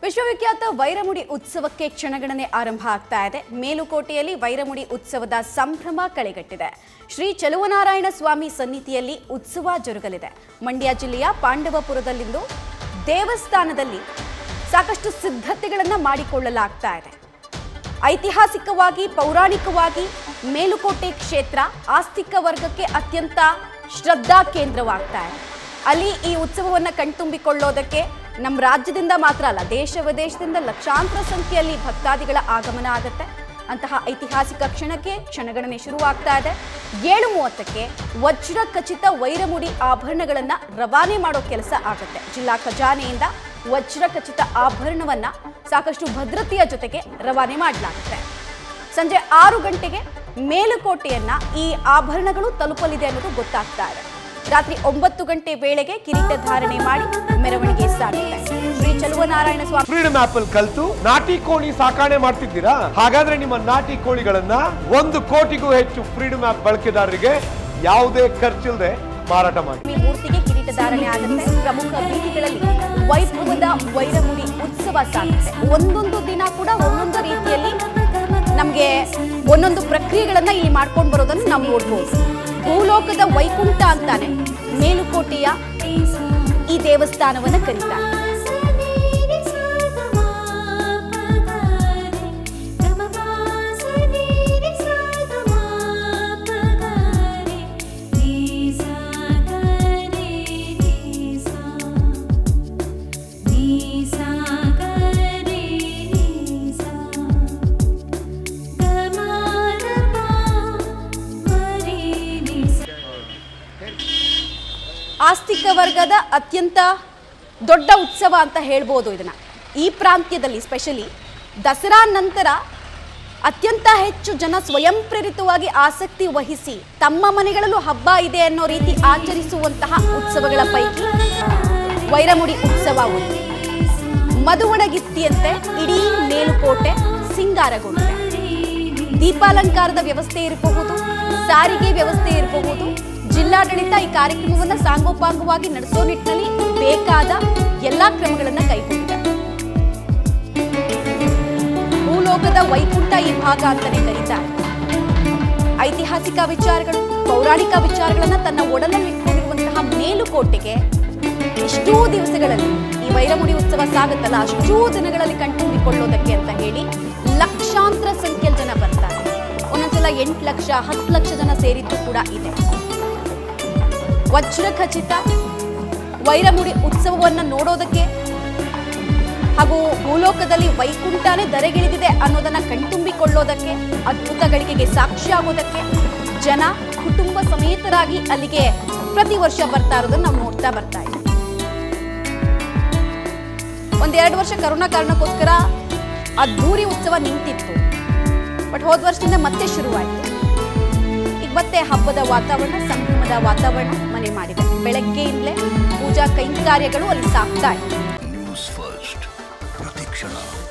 ವಿಶ್ವವಿಖ್ಯಾತ ವೈರಮುಡಿ ಉತ್ಸವಕ್ಕೆ ಕ್ಷಣಗಣನೆ ಆರಂಭ ಆಗ್ತಾ ಇದೆ ಮೇಲುಕೋಟೆಯಲ್ಲಿ ವೈರಮುಡಿ ಉತ್ಸವದ ಸಂಭ್ರಮ ಕಳೆಗಟ್ಟಿದೆ ಶ್ರೀ ಚಲುವನಾರಾಯಣ ಸ್ವಾಮಿ ಸನ್ನಿಧಿಯಲ್ಲಿ ಉತ್ಸವ ಜರುಗಲಿದೆ ಮಂಡ್ಯ ಜಿಲ್ಲೆಯ ಪಾಂಡವಪುರದಲ್ಲಿಂದು ದೇವಸ್ಥಾನದಲ್ಲಿ ಸಾಕಷ್ಟು ಸಿದ್ಧತೆಗಳನ್ನು ಮಾಡಿಕೊಳ್ಳಲಾಗ್ತಾ ಇದೆ ಐತಿಹಾಸಿಕವಾಗಿ ಪೌರಾಣಿಕವಾಗಿ ಮೇಲುಕೋಟೆ ಕ್ಷೇತ್ರ ಆಸ್ತಿಕ ವರ್ಗಕ್ಕೆ ಅತ್ಯಂತ ಶ್ರದ್ಧಾ ಕೇಂದ್ರವಾಗ್ತಾ ಇದೆ ಅಲ್ಲಿ ಈ ಉತ್ಸವವನ್ನು ಕಣ್ತುಂಬಿಕೊಳ್ಳೋದಕ್ಕೆ ನಮ್ಮ ರಾಜ್ಯದಿಂದ ಮಾತ್ರ ಅಲ್ಲ ದೇಶ ವಿದೇಶದಿಂದ ಲಕ್ಷಾಂತರ ಸಂಖ್ಯೆಯಲ್ಲಿ ಭಕ್ತಾದಿಗಳ ಆಗಮನ ಆಗುತ್ತೆ ಅಂತಹ ಐತಿಹಾಸಿಕ ಕ್ಷಣಕ್ಕೆ ಕ್ಷಣಗಣನೆ ಶುರುವಾಗ್ತಾ ಇದೆ ಏಳು ಮೂವತ್ತಕ್ಕೆ ವಜ್ರ ಖಚಿತ ವೈರಮುಡಿ ಆಭರಣಗಳನ್ನು ರವಾನೆ ಮಾಡೋ ಕೆಲಸ ಆಗುತ್ತೆ ಜಿಲ್ಲಾ ಖಜಾನೆಯಿಂದ ವಜ್ರ ಖಚಿತ ಆಭರಣವನ್ನ ಸಾಕಷ್ಟು ಭದ್ರತೆಯ ಜೊತೆಗೆ ರವಾನೆ ಮಾಡಲಾಗುತ್ತೆ ಸಂಜೆ ಆರು ಗಂಟೆಗೆ ಮೇಲುಕೋಟೆಯನ್ನ ಈ ಆಭರಣಗಳು ತಲುಪಲಿದೆ ಅನ್ನೋದು ಗೊತ್ತಾಗ್ತಾ ಇದೆ ರಾತ್ರಿ ಒಂಬತ್ತು ಗಂಟೆ ವೇಳೆಗೆ ಕಿರೀಟ ಧಾರಣೆ ಮಾಡಿ ಮೆರವಣಿಗೆ ಸಾಗುತ್ತೆ ಶ್ರೀ ಚಲುವನಾರಾಯಣ ಸ್ವಾಮಿ ಫ್ರೀಡಮ್ ಆಪ್ ಅಲ್ಲಿ ಕಲ್ತು ನಾಟಿ ಕೋಳಿ ಸಾಕಣೆ ಮಾಡ್ತಿದ್ದೀರಾ ಹಾಗಾದ್ರೆ ನಿಮ್ಮ ನಾಟಿ ಕೋಳಿಗಳನ್ನ ಒಂದು ಕೋಟಿಗೂ ಹೆಚ್ಚು ಫ್ರೀಡಮ್ ಆಪ್ ಬಳಕೆದಾರರಿಗೆ ಯಾವುದೇ ಖರ್ಚಿಲ್ಲದೆ ಮಾರಾಟ ಮಾಡಿ ಈ ಮೂರ್ತಿಗೆ ಕಿರೀಟ ಧಾರಣೆ ಆಗುತ್ತೆ ಪ್ರಮುಖ ಬೀದಿಗಳಲ್ಲಿ ವೈಭವದ ವೈರಮುಡಿ ಉತ್ಸವ ಸಾಗುತ್ತೆ ಒಂದೊಂದು ದಿನ ಕೂಡ ಒಂದೊಂದು ರೀತಿಯಲ್ಲಿ ನಮಗೆ ಒಂದೊಂದು ಪ್ರಕ್ರಿಯೆಗಳನ್ನ ಇಲ್ಲಿ ಮಾಡ್ಕೊಂಡು ಬರೋದನ್ನು ನಾವು ನೋಡ್ಬೋದು ಭೂಲೋಕದ ವೈಕುಂಠ ಅಂತಾನೆ ಮೇಲುಕೋಟೆಯ ಈ ದೇವಸ್ಥಾನವನ್ನ ಕರೀತಾರೆ ಆಸ್ತಿಕ ವರ್ಗದ ಅತ್ಯಂತ ದೊಡ್ಡ ಉತ್ಸವ ಅಂತ ಹೇಳ್ಬೋದು ಇದನ್ನ ಈ ಪ್ರಾಂತ್ಯದಲ್ಲಿ ಸ್ಪೆಷಲಿ ದಸರಾ ನಂತರ ಅತ್ಯಂತ ಹೆಚ್ಚು ಜನ ಸ್ವಯಂ ಪ್ರೇರಿತವಾಗಿ ಆಸಕ್ತಿ ವಹಿಸಿ ತಮ್ಮ ಮನೆಗಳಲ್ಲೂ ಹಬ್ಬ ಇದೆ ಅನ್ನೋ ರೀತಿ ಆಚರಿಸುವಂತಹ ಉತ್ಸವಗಳ ಪೈಕಿ ವೈರಮುಡಿ ಉತ್ಸವ ಒಂದು ಮಧುವಣಗಿತ್ತಿಯಂತೆ ಇಡೀ ಮೇಲುಕೋಟೆ ಸಿಂಗಾರಗೊಂಡಿದೆ ದೀಪಾಲಂಕಾರದ ವ್ಯವಸ್ಥೆ ಇರಬಹುದು ಸಾರಿಗೆ ವ್ಯವಸ್ಥೆ ಇರಬಹುದು ಜಿಲ್ಲಾಡಳಿತ ಈ ಕಾರ್ಯಕ್ರಮವನ್ನು ಸಾಂಗೋಪಾಂಗವಾಗಿ ನಡೆಸೋ ನಿಟ್ಟಿನಲ್ಲಿ ಬೇಕಾದ ಎಲ್ಲಾ ಕ್ರಮಗಳನ್ನು ಕೈಗೊಂಡಿದೆ ಭೂಲೋಕದ ವೈಕುಂಠ ಈ ಭಾಗ ಅಂತಾನೆ ಕರೀತಾರೆ ಐತಿಹಾಸಿಕ ವಿಚಾರಗಳು ಪೌರಾಣಿಕ ವಿಚಾರಗಳನ್ನ ತನ್ನ ಒಡಲಲ್ಲಿ ಇಟ್ಕೊಂಡಿರುವಂತಹ ಮೇಲುಕೋಟೆಗೆ ಇಷ್ಟೂ ದಿವಸಗಳಲ್ಲಿ ಈ ವೈರಮುಡಿ ಉತ್ಸವ ಸಾಗುತ್ತಲ್ಲ ಅಷ್ಟೂ ದಿನಗಳಲ್ಲಿ ಕಣ್ತುಂಬಿಕೊಳ್ಳೋದಕ್ಕೆ ಅಂತ ಹೇಳಿ ಲಕ್ಷಾಂತರ ಸಂಖ್ಯೆಯ ಜನ ಬರ್ತಾರೆ ಒಂದೊಂದ್ಸಲ ಎಂಟು ಲಕ್ಷ ಹತ್ತು ಲಕ್ಷ ಜನ ಸೇರಿದ್ದು ಕೂಡ ಇದೆ ವಜ್ರ ಖಚಿತ ವೈರಮುಡಿ ಉತ್ಸವವನ್ನು ನೋಡೋದಕ್ಕೆ ಹಾಗೂ ಭೂಲೋಕದಲ್ಲಿ ವೈಕುಂಠನೇ ದರೆಗಿಳಿದಿದೆ ಅನ್ನೋದನ್ನ ಕಣ್ತುಂಬಿಕೊಳ್ಳೋದಕ್ಕೆ ಅದ್ಭುತ ಗಳಿಗೆಗೆ ಸಾಕ್ಷಿಯಾಗೋದಕ್ಕೆ ಜನ ಕುಟುಂಬ ಸಮೇತರಾಗಿ ಅಲ್ಲಿಗೆ ಪ್ರತಿ ವರ್ಷ ಬರ್ತಾ ಇರೋದನ್ನ ನಾವು ನೋಡ್ತಾ ಬರ್ತಾ ಇದ್ದೀವಿ ಒಂದೆರಡು ವರ್ಷ ಕರೋನಾ ಕಾರಣಕ್ಕೋಸ್ಕರ ಅದ್ಧೂರಿ ಉತ್ಸವ ನಿಂತಿತ್ತು ಬಟ್ ಹೋದ ವರ್ಷದಿಂದ ಮತ್ತೆ ಶುರುವಾಯಿತು ಈಗ ಮತ್ತೆ ಹಬ್ಬದ ವಾತಾವರಣ ಸಂಭ್ರಮದ ವಾತಾವರಣ ಮನೆ ಮಾಡಿದೆ ಬೆಳಗ್ಗೆಯಿಂದಲೇ ಪೂಜಾ ಕೈಂಕರ್ಯಗಳು ಅಲ್ಲಿ ಸಾಗ್ತಾ ಇದೆ ನ್ಯೂಸ್ ಫಸ್ಟ್ ಪ್ರತಿಕ್ಷಣ